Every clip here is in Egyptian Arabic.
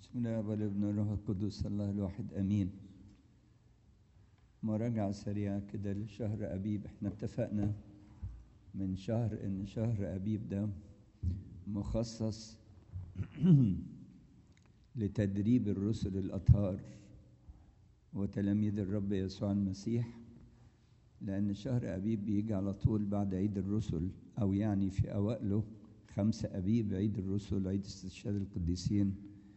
بسم الله والابن والروح القدس الله الواحد امين مراجعة سريعة كده لشهر أبيب احنا اتفقنا من شهر إن شهر أبيب ده مخصص لتدريب الرسل الأطهار وتلاميذ الرب يسوع المسيح لأن شهر أبيب بيجي على طول بعد عيد الرسل أو يعني في أوائله خمسة أبيب عيد الرسل عيد استشهاد القديسين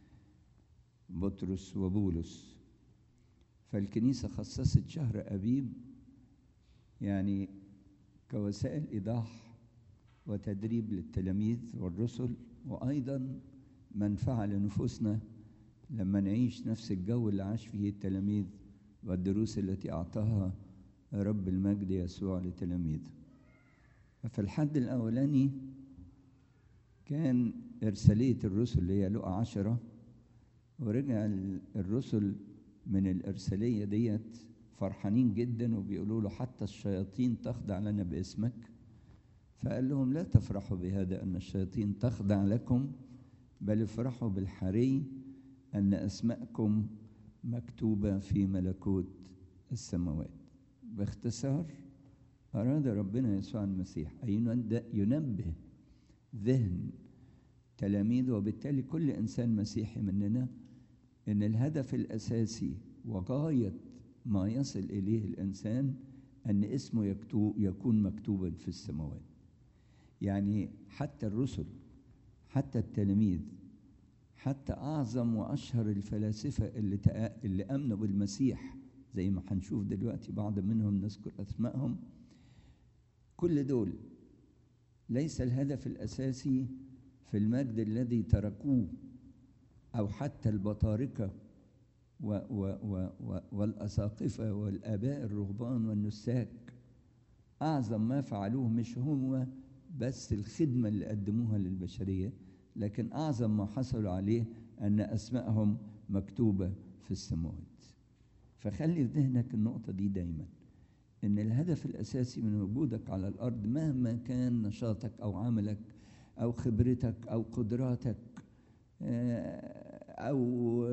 بطرس وبولس فالكنيسة خصصت شهر أبيب يعني كوسائل إيضاح وتدريب للتلاميذ والرسل وأيضا منفعة لنفوسنا لما نعيش نفس الجو اللي عاش فيه التلاميذ والدروس التي أعطاها رب المجد يسوع لتلاميذه ففي الحد الأولاني كان إرسالية الرسل اللي هي لقى عشرة ورجع الرسل من الإرسالية ديت فرحانين جدا وبيقولوا له حتى الشياطين تخضع لنا باسمك فقال لهم لا تفرحوا بهذا أن الشياطين تخضع لكم بل افرحوا بالحري أن أسماءكم مكتوبة في ملكوت السماوات باختصار أراد ربنا يسوع المسيح أن ينبه ذهن تلاميذه وبالتالي كل إنسان مسيحي مننا إن الهدف الأساسي وغاية ما يصل إليه الإنسان أن اسمه يكتوب يكون مكتوبا في السماوات يعني حتى الرسل حتى التلاميذ حتى أعظم وأشهر الفلاسفة اللي اللي آمنوا بالمسيح زي ما هنشوف دلوقتي بعض منهم نذكر أسمائهم كل دول ليس الهدف الأساسي في المجد الذي تركوه أو حتى البطاركة و و و و والأساقفة والآباء الرهبان والنساك أعظم ما فعلوه مش هو بس الخدمة اللي قدموها للبشرية لكن أعظم ما حصلوا عليه أن أسمائهم مكتوبة في السماوات فخلي في ذهنك النقطة دي دايما إن الهدف الأساسي من وجودك على الأرض مهما كان نشاطك أو عملك أو خبرتك أو قدراتك أو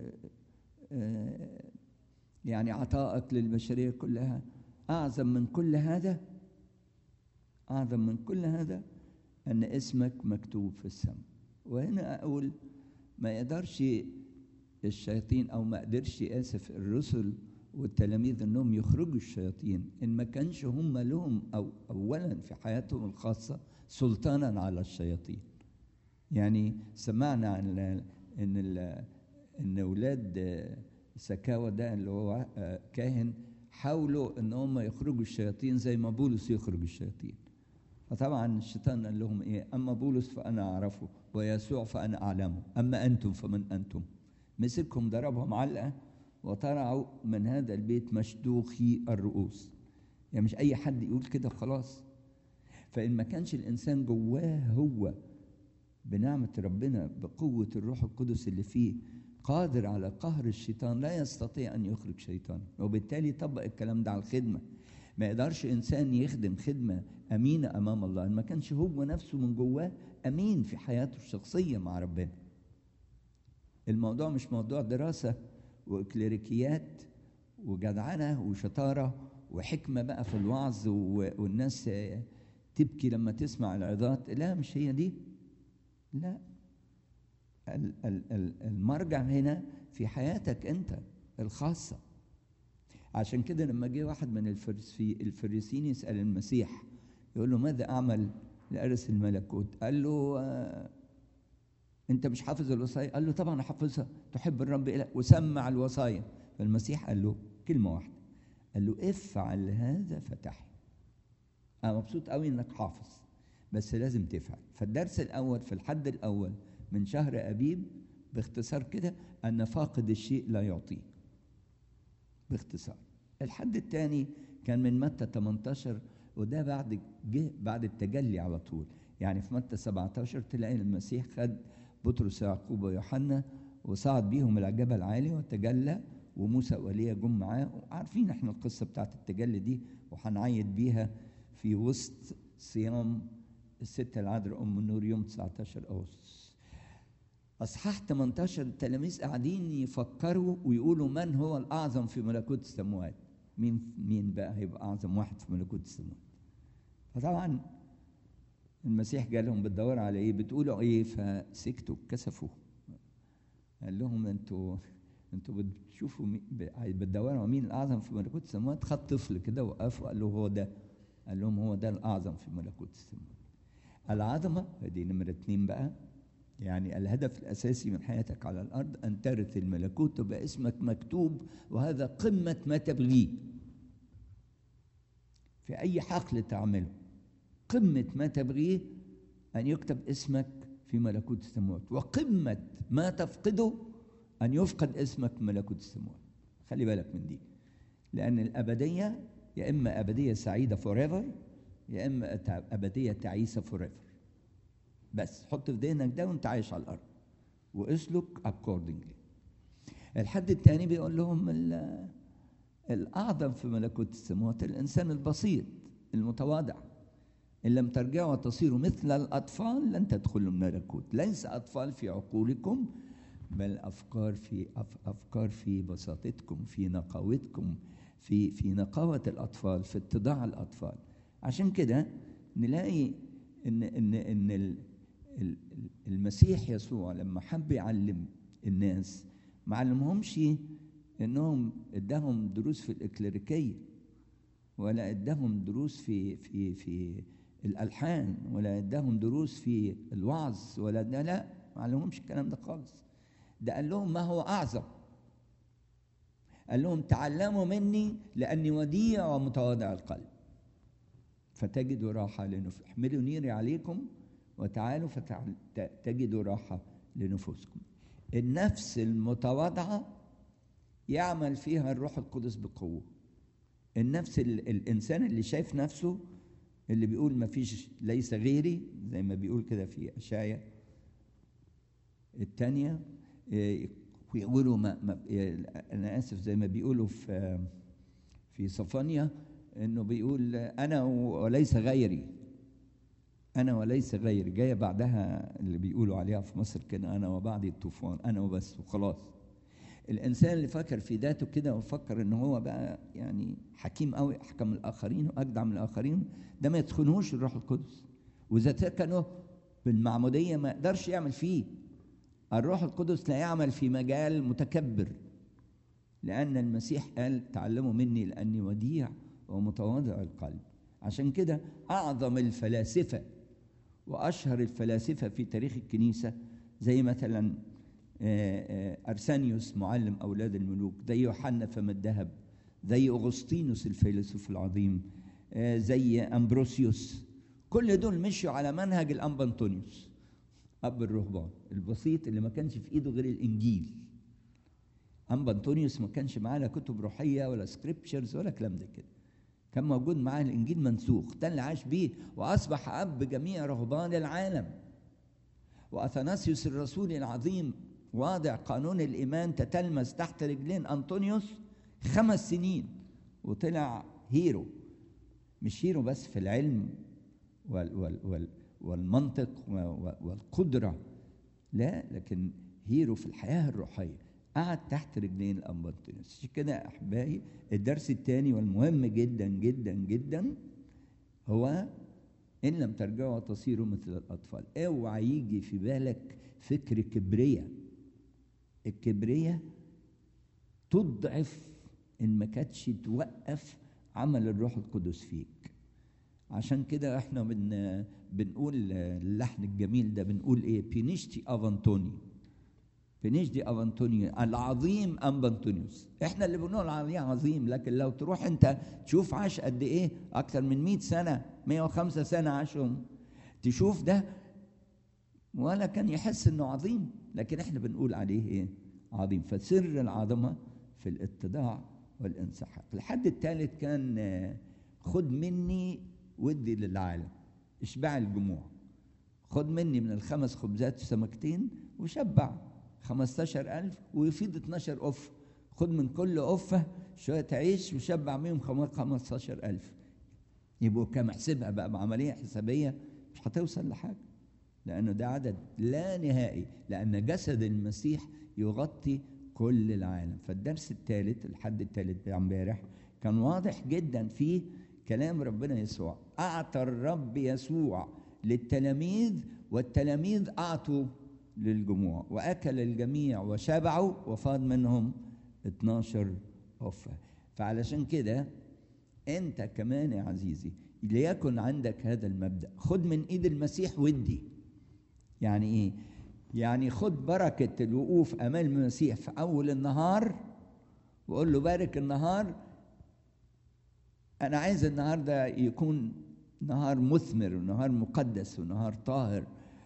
يعني عطائك للبشرية كلها أعظم من كل هذا أعظم من كل هذا أن اسمك مكتوب في السماء وهنا أقول ما يقدرش الشياطين أو ما قدرش آسف الرسل والتلاميذ أنهم يخرجوا الشياطين إن ما كانش هم لهم أو أولا في حياتهم الخاصة سلطانا على الشياطين يعني سمعنا عن ان ان اولاد سكاوى ده اللي هو كاهن حاولوا ان هم يخرجوا الشياطين زي ما بولس يخرج الشياطين فطبعا الشيطان قال لهم ايه اما بولس فانا اعرفه ويسوع فانا اعلمه اما انتم فمن انتم مسكهم ضربهم علقه وطلعوا من هذا البيت مشدوخي الرؤوس يعني مش اي حد يقول كده خلاص فان ما كانش الانسان جواه هو بنعمة ربنا بقوة الروح القدس اللي فيه قادر على قهر الشيطان لا يستطيع أن يخرج شيطان وبالتالي طبق الكلام ده على الخدمة ما يقدرش إنسان يخدم خدمة أمينة أمام الله ما كانش هو نفسه من جواه أمين في حياته الشخصية مع ربنا الموضوع مش موضوع دراسة وكليريكيات وجدعنة وشطارة وحكمة بقى في الوعظ والناس تبكي لما تسمع العظات لا مش هي دي لا المرجع هنا في حياتك انت الخاصه عشان كده لما جه واحد من الفريسيين يسال المسيح يقول له ماذا اعمل لارث الملكوت قال له آه انت مش حافظ الوصايا قال له طبعا حافظها تحب الرب الى وسمع الوصايا فالمسيح قال له كلمه واحده قال له افعل هذا فتحي انا مبسوط قوي انك حافظ بس لازم تفعل فالدرس الأول في الحد الأول من شهر أبيب باختصار كده أن فاقد الشيء لا يعطيه باختصار الحد الثاني كان من متى 18 وده بعد جه بعد التجلي على طول يعني في متى 17 تلاقي المسيح خد بطرس ويعقوب ويوحنا وصعد بيهم الى جبل عالي وتجلى وموسى وإيليا جم معاه وعارفين احنا القصه بتاعت التجلي دي وهنعيد بيها في وسط صيام الستة العذراء أم النور يوم 19 أغسطس اصحاح 18 التلاميذ قاعدين يفكروا ويقولوا من هو الاعظم في ملكوت السماوات مين مين بقى هيبقى اعظم واحد في ملكوت السماوات فطبعا المسيح جالهم بتدوروا على ايه بتقولوا ايه فسكتوا كسفوا قال لهم انتوا انتوا بتشوفوا مين بتدوروا مين الاعظم في ملكوت السماوات خد طفل كده وقف وقال له هو ده قال لهم هو ده الاعظم في ملكوت السماوات العظمه دي نمره اتنين بقى يعني الهدف الاساسي من حياتك على الارض ان ترث الملكوت تبقى اسمك مكتوب وهذا قمه ما تبغيه في اي حقل تعمله قمه ما تبغيه ان يكتب اسمك في ملكوت السماوات وقمه ما تفقده ان يفقد اسمك في ملكوت السماوات خلي بالك من دي لان الابديه يا اما ابديه سعيده فور ايفر يا اما ابديه تعيسه فور ايفر بس حط في ذهنك ده وانت عايش على الارض واسلك اكوردنجلي الحد الثاني بيقول لهم الاعظم في ملكوت السماوات الانسان البسيط المتواضع ان لم ترجعوا وتصيروا مثل الاطفال لن تدخلوا الملكوت ليس اطفال في عقولكم بل افكار في افكار في بساطتكم في نقاوتكم في في نقاوه الاطفال في اتضاع الاطفال عشان كده نلاقي ان ان ان المسيح يسوع لما حب يعلم الناس ما علمهمش انهم اداهم دروس في الاكليريكيه ولا اداهم دروس في في في الالحان ولا اداهم دروس في الوعظ ولا لا, لا ما علمهمش الكلام ده خالص ده قال لهم ما هو اعظم قال لهم تعلموا مني لاني وديع ومتواضع القلب فتجدوا راحه لنفسكم احملوا نيري عليكم وتعالوا فتجدوا راحه لنفوسكم النفس المتواضعه يعمل فيها الروح القدس بقوه النفس الانسان اللي شايف نفسه اللي بيقول ما فيش ليس غيري زي ما بيقول كده في اشعيا الثانيه ويقولوا ما, ما انا اسف زي ما بيقولوا في في صفانيا انه بيقول انا وليس غيري انا وليس غيري جايه بعدها اللي بيقولوا عليها في مصر كده انا وبعدي الطوفان انا وبس وخلاص الانسان اللي فكر في ذاته كده وفكر ان هو بقى يعني حكيم قوي احكم من الاخرين واجدع من الاخرين ده ما يدخلهوش الروح القدس واذا سكنه بالمعموديه ما يقدرش يعمل فيه الروح القدس لا يعمل في مجال متكبر لان المسيح قال تعلموا مني لاني وديع ومتواضع القلب عشان كده اعظم الفلاسفه واشهر الفلاسفه في تاريخ الكنيسه زي مثلا ارسانيوس معلم اولاد الملوك زي يوحنا فم الذهب زي اغسطينوس الفيلسوف العظيم زي امبروسيوس كل دول مشوا على منهج الانبا انطونيوس اب الرهبان البسيط اللي ما كانش في ايده غير الانجيل انبا انطونيوس ما كانش معاه لا كتب روحيه ولا سكريبتشرز ولا كلام ده كده كان موجود معاه الانجيل منسوخ ده اللي عاش بيه واصبح اب جميع رهبان العالم واثناسيوس الرسول العظيم واضع قانون الايمان تتلمس تحت رجلين انطونيوس خمس سنين وطلع هيرو مش هيرو بس في العلم وال وال وال والمنطق والقدره لا لكن هيرو في الحياه الروحيه قعد تحت رجلين الانبا انطونيوس عشان كده يا احبائي الدرس الثاني والمهم جدا جدا جدا هو ان لم ترجعوا تصيروا مثل الاطفال اوعى يجي في بالك فكر كبريه الكبريه تضعف ان ما كانتش توقف عمل الروح القدس فيك عشان كده احنا بن بنقول اللحن الجميل ده بنقول ايه بينيشتي افانتوني بنجدي افانتونيو العظيم انبا انطونيوس احنا اللي بنقول عليه عظيم لكن لو تروح انت تشوف عاش قد ايه اكتر من 100 سنه 105 سنه عاشهم تشوف ده ولا كان يحس انه عظيم لكن احنا بنقول عليه ايه عظيم فسر العظمه في الاتضاع والانسحاق الحد الثالث كان خد مني ودي للعالم اشبع الجموع خد مني من الخمس خبزات وسمكتين وشبع 15000 ويفيض 12 قفة خد من كل قفة شوية عيش وشبع بيهم 15000 يبقوا كام احسبها بقى بعملية حسابية مش هتوصل لحاجة لأنه ده عدد لا نهائي لأن جسد المسيح يغطي كل العالم فالدرس الثالث الحد الثالث بتاع امبارح كان واضح جدا فيه كلام ربنا يسوع أعطى الرب يسوع للتلاميذ والتلاميذ أعطوا للجموع وأكل الجميع وشبعوا وفاض منهم 12 أفة فعلشان كده أنت كمان يا عزيزي ليكن عندك هذا المبدأ خد من إيد المسيح ودي يعني إيه؟ يعني خد بركة الوقوف أمام المسيح في أول النهار وقول له بارك النهار أنا عايز النهاردة يكون نهار مثمر ونهار مقدس ونهار طاهر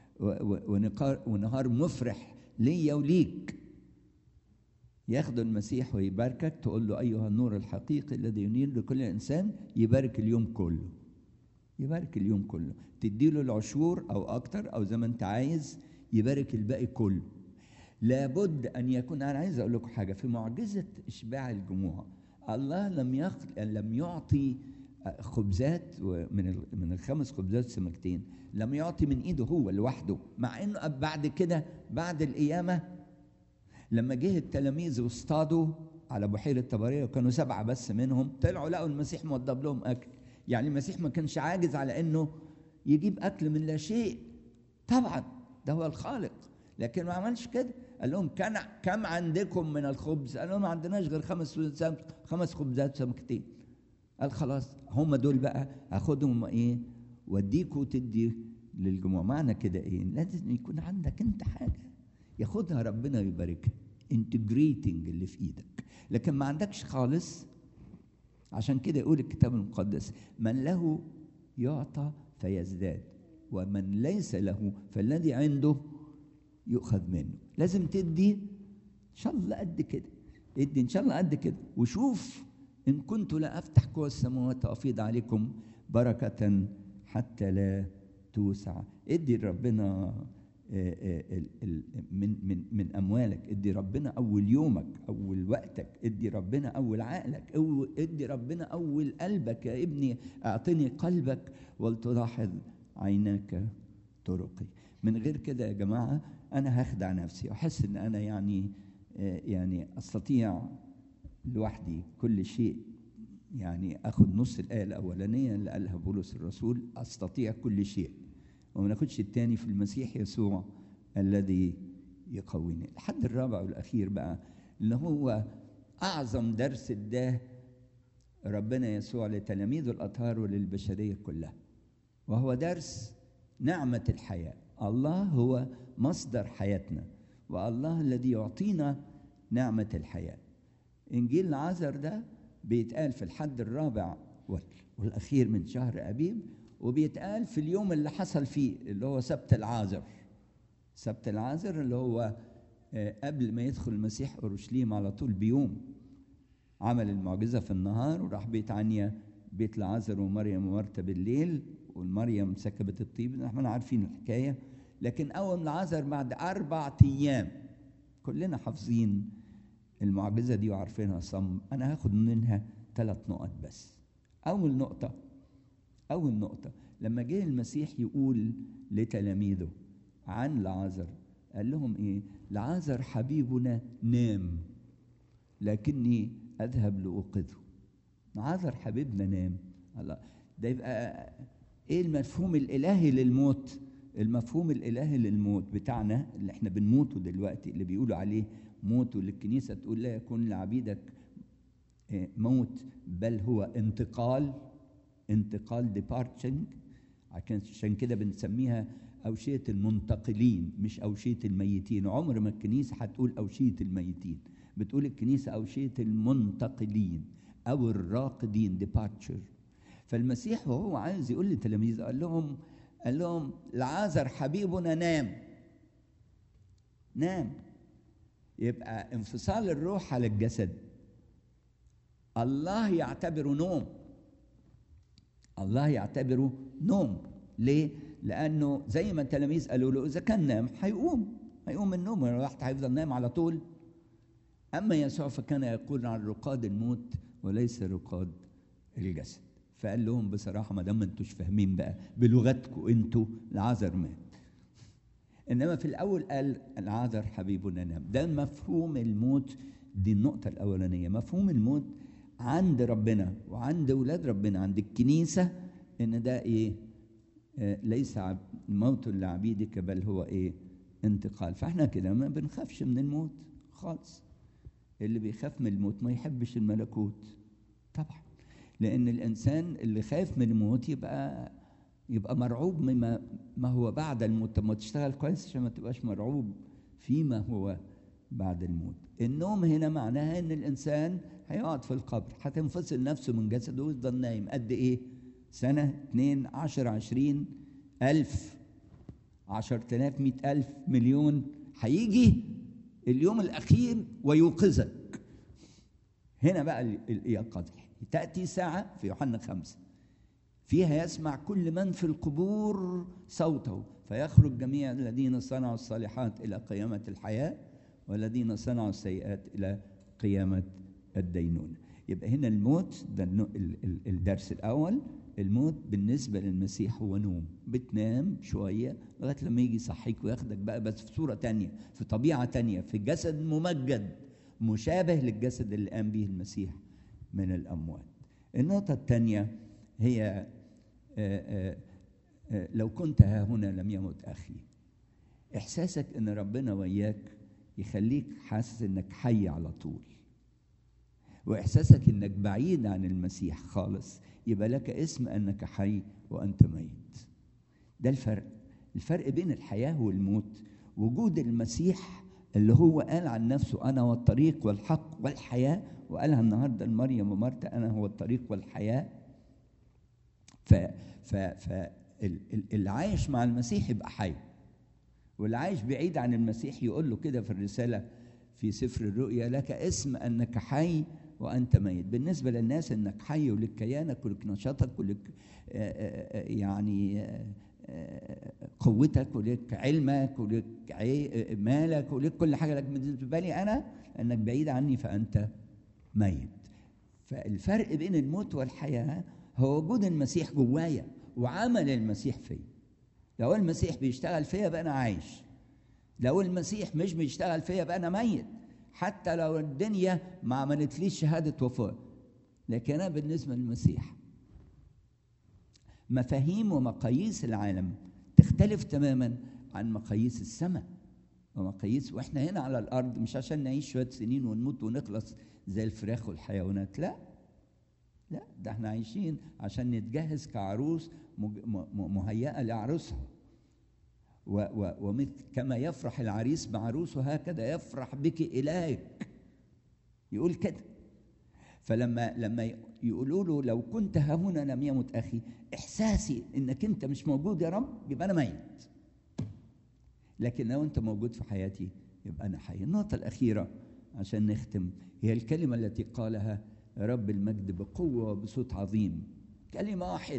ونهار مفرح ليا وليك ياخد المسيح ويباركك تقول له أيها النور الحقيقي الذي ينير لكل إنسان يبارك اليوم كله يبارك اليوم كله تديله العشور أو أكتر أو زي ما أنت عايز يبارك الباقي كله لابد أن يكون أنا عايز أقول لكم حاجة في معجزة إشباع الجموع الله لم يخل... لم يعطي خبزات من من الخمس خبزات سمكتين لم يعطي من ايده هو لوحده مع انه بعد كده بعد القيامه لما جه التلاميذ واصطادوا على بحيره طبريه وكانوا سبعه بس منهم طلعوا لقوا المسيح موضب لهم اكل يعني المسيح ما كانش عاجز على انه يجيب اكل من لا شيء طبعا ده هو الخالق لكن ما عملش كده قال لهم كان كم عندكم من الخبز قال لهم ما عندناش غير خمس خمس خبزات سمكتين قال خلاص هم دول بقى هاخدهم ايه واديكوا تدي للجموع معنى كده ايه لازم يكون عندك انت حاجه ياخدها ربنا ويباركها انتجريتنج اللي في ايدك لكن ما عندكش خالص عشان كده يقول الكتاب المقدس من له يعطى فيزداد ومن ليس له فالذي عنده يؤخذ منه لازم تدي ان شاء الله قد كده ادي ان شاء الله قد كده وشوف ان كنت لا افتح قوى السماوات وافيض عليكم بركه حتى لا توسع ادي ربنا من من من اموالك ادي ربنا اول يومك اول وقتك ادي ربنا اول عقلك ادي ربنا اول قلبك يا ابني اعطني قلبك ولتلاحظ عيناك طرقي من غير كده يا جماعه انا هخدع نفسي واحس ان انا يعني يعني استطيع لوحدي كل شيء يعني اخذ نص الايه الاولانيه اللي قالها بولس الرسول استطيع كل شيء وما ناخدش الثاني في المسيح يسوع الذي يقويني الحد الرابع والاخير بقى اللي هو اعظم درس اداه ربنا يسوع لتلاميذ الاطهار وللبشريه كلها وهو درس نعمه الحياه الله هو مصدر حياتنا والله الذي يعطينا نعمه الحياه انجيل العذر ده بيتقال في الحد الرابع والاخير من شهر ابيب وبيتقال في اليوم اللي حصل فيه اللي هو سبت العازر سبت العازر اللي هو قبل ما يدخل المسيح اورشليم على طول بيوم عمل المعجزه في النهار وراح بيت عنيا بيت العازر ومريم ومرتا بالليل والمريم سكبت الطيب احنا عارفين الحكايه لكن اول العازر بعد اربع ايام كلنا حافظين المعجزه دي وعارفينها صم انا هاخد منها ثلاث نقط بس اول نقطه أول نقطة لما جه المسيح يقول لتلاميذه عن لعازر قال لهم إيه؟ لعازر حبيبنا نام لكني أذهب لأوقظه لعازر حبيبنا نام الله ده يبقى إيه المفهوم الإلهي للموت؟ المفهوم الإلهي للموت بتاعنا اللي إحنا بنموته دلوقتي اللي بيقولوا عليه موت واللي الكنيسة تقول لا يكون لعبيدك موت بل هو انتقال انتقال ديبارتشنج عشان كده بنسميها أوشية المنتقلين مش أوشية الميتين عمر ما الكنيسة هتقول أوشية الميتين بتقول الكنيسة أوشية المنتقلين أو الراقدين ديبارتشر فالمسيح وهو عايز يقول لتلاميذه قال لهم قال لهم لعازر حبيبنا نام نام يبقى انفصال الروح على الجسد الله يعتبره نوم الله يعتبره نوم ليه؟ لأنه زي ما التلاميذ قالوا له إذا كان نام هيقوم هيقوم من النوم الواحد هيفضل نايم على طول أما يسوع فكان يقول عن رقاد الموت وليس رقاد الجسد فقال لهم بصراحة ما دام انتوش فاهمين بقى بلغتكم انتوا العذر مات انما في الاول قال العذر حبيبنا نام ده مفهوم الموت دي النقطه الاولانيه مفهوم الموت عند ربنا وعند اولاد ربنا عند الكنيسه ان ده ايه آه ليس عب موت لعبيدك بل هو ايه انتقال فاحنا كده ما بنخافش من الموت خالص اللي بيخاف من الموت ما يحبش الملكوت طبعا لان الانسان اللي خايف من الموت يبقى يبقى مرعوب مما ما هو بعد الموت طب ما تشتغل كويس عشان ما تبقاش مرعوب فيما هو بعد الموت النوم هنا معناها ان الانسان هيقعد في القبر هتنفصل نفسه من جسده ويفضل نايم قد ايه سنة اتنين عشر عشرين ألف عشر تلاف مئة ألف مليون هيجي اليوم الأخير ويوقظك هنا بقى اليقظة تأتي ساعة في يوحنا خمسة فيها يسمع كل من في القبور صوته فيخرج جميع الذين صنعوا الصالحات إلى قيامة الحياة والذين صنعوا السيئات إلى قيامة الدينونة يبقى هنا الموت ده الدرس الأول الموت بالنسبة للمسيح هو نوم بتنام شوية لغاية لما يجي يصحيك وياخدك بقى بس في صورة تانية في طبيعة تانية في جسد ممجد مشابه للجسد اللي قام به المسيح من الأموات النقطة الثانية هي آآ آآ لو كنت ها هنا لم يمت أخي إحساسك إن ربنا وياك يخليك حاسس إنك حي على طول وإحساسك إنك بعيد عن المسيح خالص يبقى لك اسم أنك حي وأنت ميت ده الفرق الفرق بين الحياة والموت وجود المسيح اللي هو قال عن نفسه أنا هو الطريق والحق والحياة وقالها النهاردة لمريم ومرتا أنا هو الطريق والحياة ف ف ف اللي عايش مع المسيح يبقى حي واللي عايش بعيد عن المسيح يقول له كده في الرسالة في سفر الرؤيا لك اسم أنك حي وأنت ميت بالنسبة للناس أنك حي ولك كيانك ولك نشاطك ولك يعني قوتك ولك علمك ولك مالك ولك كل حاجة لك بالنسبة لي أنا أنك بعيد عني فأنت ميت فالفرق بين الموت والحياة هو وجود المسيح جوايا وعمل المسيح فيا لو المسيح بيشتغل فيا بقى أنا عايش لو المسيح مش بيشتغل فيا بقى أنا ميت حتى لو الدنيا ما عملتليش شهادة وفاة لكن أنا بالنسبة للمسيح مفاهيم ومقاييس العالم تختلف تماما عن مقاييس السماء ومقاييس واحنا هنا على الارض مش عشان نعيش شويه سنين ونموت ونخلص زي الفراخ والحيوانات لا لا ده احنا عايشين عشان نتجهز كعروس مهيئه لعروسها ومثل كما يفرح العريس بعروسه هكذا يفرح بك إلهك يقول كده فلما لما يقولوا له لو كنت ها هنا لم يمت أخي إحساسي إنك أنت مش موجود يا رب يبقى أنا ميت لكن لو أنت موجود في حياتي يبقى أنا حي النقطة الأخيرة عشان نختم هي الكلمة التي قالها رب المجد بقوة وبصوت عظيم كلمة واحدة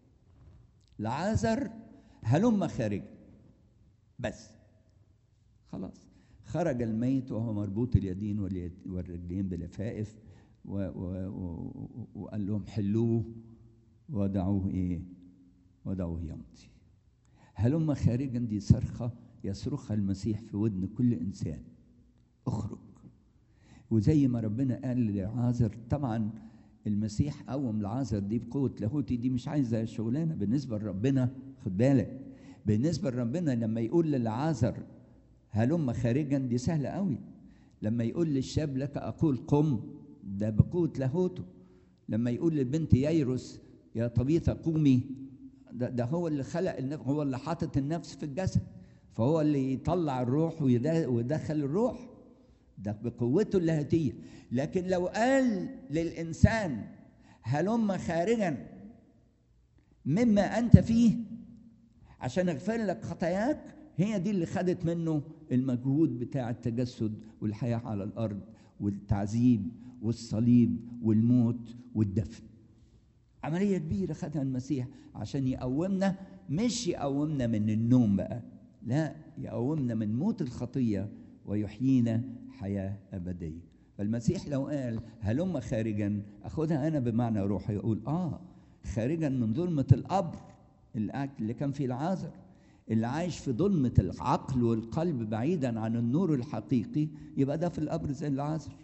لعازر هلم خارج بس خلاص خرج الميت وهو مربوط اليدين والرجلين بلفائف و و و وقال لهم حلوه ودعوه ايه ودعوه يمضي هلم خارجا دي صرخة يصرخها المسيح في ودن كل إنسان اخرج وزي ما ربنا قال لعازر طبعا المسيح قوم لعازر دي بقوة لاهوتي دي مش عايزة شغلانة بالنسبة لربنا خد بالك بالنسبة لربنا لما يقول للعازر هلم خارجا دي سهلة قوي لما يقول للشاب لك أقول قم ده بقوة لاهوته لما يقول للبنت ييروس يا طبيثة قومي ده, ده هو اللي خلق النفس هو اللي حاطط النفس في الجسد فهو اللي يطلع الروح ويدخل الروح ده بقوته اللاهوتية لكن لو قال للإنسان هلم خارجا مما أنت فيه عشان اغفر لك خطاياك هي دي اللي خدت منه المجهود بتاع التجسد والحياة على الأرض والتعذيب والصليب والموت والدفن عملية كبيرة خدها المسيح عشان يقومنا مش يقومنا من النوم بقى لا يقومنا من موت الخطية ويحيينا حياة أبدية فالمسيح لو قال هلم خارجا أخذها أنا بمعنى روحي يقول آه خارجا من ظلمة القبر اللي كان فيه العازر اللي عايش في ظلمة العقل والقلب بعيدا عن النور الحقيقي يبقى ده في القبر زي العازر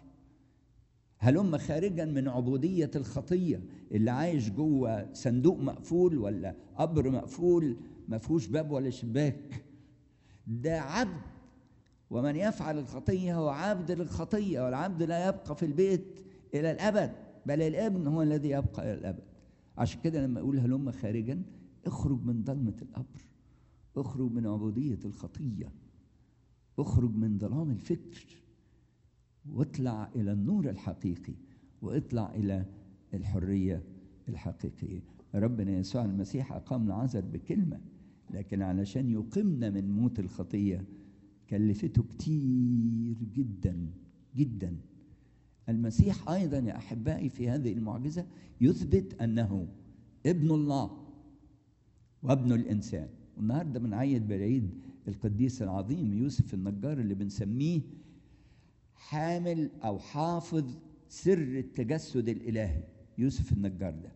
هلم خارجا من عبودية الخطية اللي عايش جوه صندوق مقفول ولا قبر مقفول ما فيهوش باب ولا شباك ده عبد ومن يفعل الخطية هو عبد للخطية والعبد لا يبقى في البيت إلى الأبد بل الابن هو الذي يبقى إلى الأبد عشان كده لما أقول هلم خارجا اخرج من ظلمة القبر اخرج من عبودية الخطية اخرج من ظلام الفكر واطلع إلى النور الحقيقي واطلع إلى الحرية الحقيقية ربنا يسوع المسيح أقام العذر بكلمة لكن علشان يقيمنا من موت الخطية كلفته كتير جدا جدا المسيح أيضا يا أحبائي في هذه المعجزة يثبت أنه ابن الله وابن الإنسان والنهارده بنعيد بالعيد القديس العظيم يوسف النجار اللي بنسميه حامل او حافظ سر التجسد الالهي يوسف النجار ده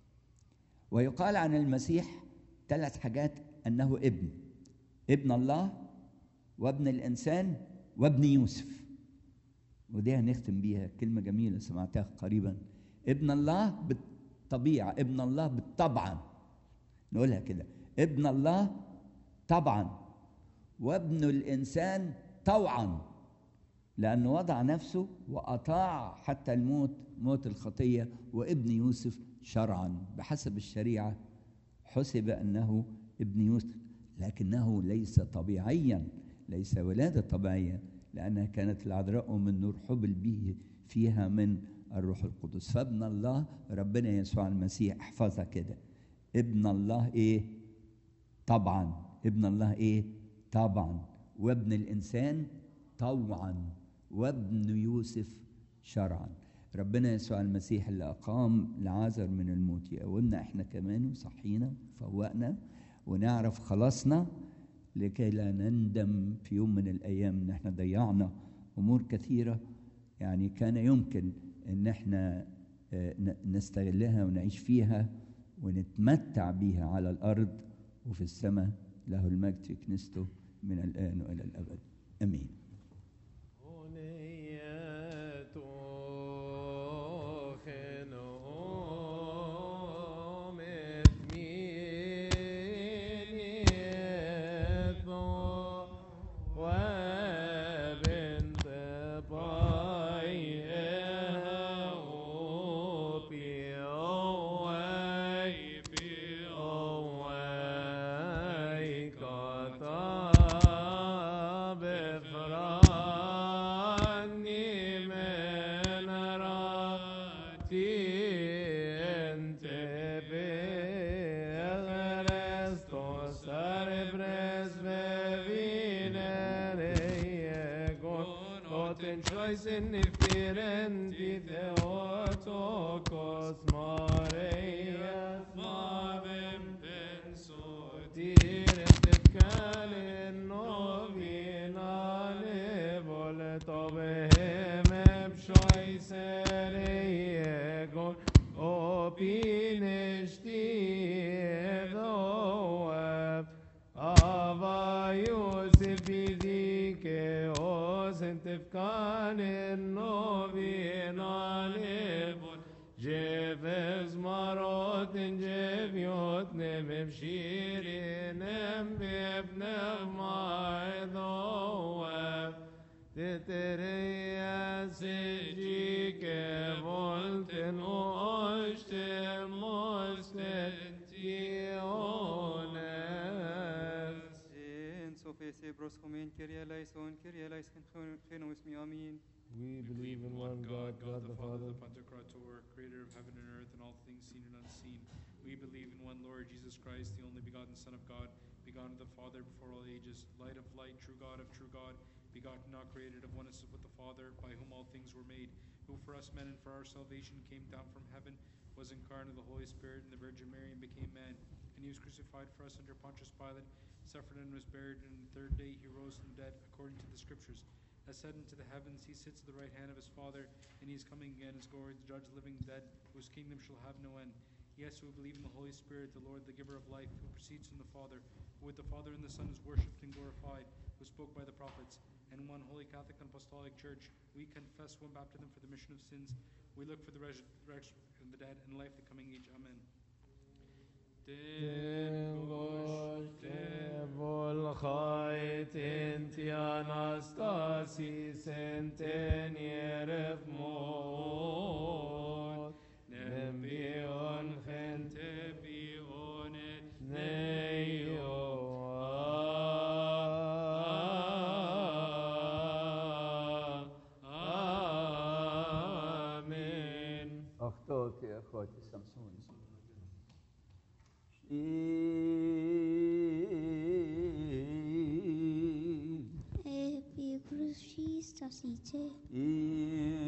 ويقال عن المسيح ثلاث حاجات انه ابن ابن الله وابن الانسان وابن يوسف ودي هنختم بيها كلمه جميله سمعتها قريبا ابن الله بالطبيعه ابن الله بالطبعا نقولها كده ابن الله طبعا وابن الانسان طوعا لانه وضع نفسه واطاع حتى الموت موت الخطيه وابن يوسف شرعا بحسب الشريعه حسب انه ابن يوسف لكنه ليس طبيعيا ليس ولاده طبيعيه لانها كانت العذراء ام النور حبل به فيها من الروح القدس فابن الله ربنا يسوع المسيح احفظها كده ابن الله ايه طبعا ابن الله ايه طبعا وابن الانسان طوعا وابن يوسف شرعا ربنا يسوع المسيح اللي اقام لعازر من الموت يقومنا احنا كمان وصحينا وفوقنا ونعرف خلاصنا لكي لا نندم في يوم من الايام ان احنا ضيعنا امور كثيره يعني كان يمكن ان احنا نستغلها ونعيش فيها ونتمتع بيها على الارض وفي السماء له المجد في كنيسته من الان والى الابد امين We believe in one God, God the Father, the Pantocrator, creator of heaven and earth and all things seen and unseen. We believe in one Lord Jesus Christ, the only begotten Son of God, begotten of the Father before all ages, light of light, true God of true God, begotten, not created, of oneness with the Father, by whom all things were made, who for us men and for our salvation came down from heaven, was incarnate of the Holy Spirit and the Virgin Mary, and became man. And he was crucified for us under Pontius Pilate, suffered and was buried, and the third day he rose from the dead, according to the Scriptures ascended into the heavens, he sits at the right hand of his Father, and he is coming again as glory to judge living and dead, whose kingdom shall have no end. Yes, we believe in the Holy Spirit, the Lord, the giver of life, who proceeds from the Father, who with the Father and the Son is worshipped and glorified, who spoke by the prophets, and one holy Catholic and Apostolic Church. We confess one baptism for the remission of sins. We look for the resurrection of the dead and life the coming age. Amen. والخيط انت انستاسيس انتن يرف موت نبيون خنت Tebione نيو آمين أخطأت يا أخواتي سامسوني Επί κρουσής τα σίτσε, إيه